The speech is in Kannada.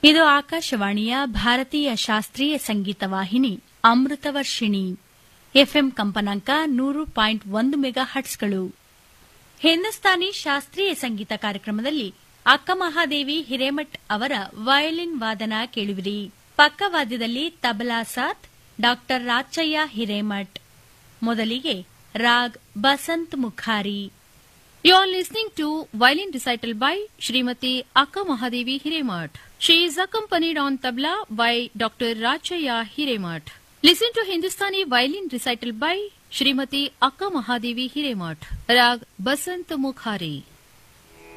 ಇದು ಆಕಾಶವಾಣಿಯ ಭಾರತೀಯ ಶಾಸ್ತ್ರೀಯ ಸಂಗೀತ ವಾಹಿನಿ ಅಮೃತವರ್ಷಿಣಿ ಎಫ್ಎಂ ಕಂಪನಾಂಕ ನೂರು ಪಾಯಿಂಟ್ ಒಂದು ಮೆಗಾ ಹಟ್ಸ್ಗಳು ಹಿಂದೂಸ್ತಾನಿ ಶಾಸ್ತ್ರೀಯ ಸಂಗೀತ ಕಾರ್ಯಕ್ರಮದಲ್ಲಿ ಅಕ್ಕ ಮಹಾದೇವಿ ಹಿರೇಮಠ್ ಅವರ ವಯಲಿನ್ ವಾದನ ಕೇಳುವಿರಿ ಪಕ್ಕವಾದ್ಯದಲ್ಲಿ ತಬಲಾ ಸಾಥ್ ಡಾಕ್ಟರ್ ರಾಚಯ್ಯ ಹಿರೇಮಠ್ ಮೊದಲಿಗೆ raag Basant ಮುಖಾರಿ You are listening to violin recital by Srimati Akka Mahadevi Hiremath. She is accompanied on tabla by Dr. Rachaya Hiremath. Listen to Hindustani violin recital by Srimati Akka Mahadevi Hiremath. Rag Basant Mukhari.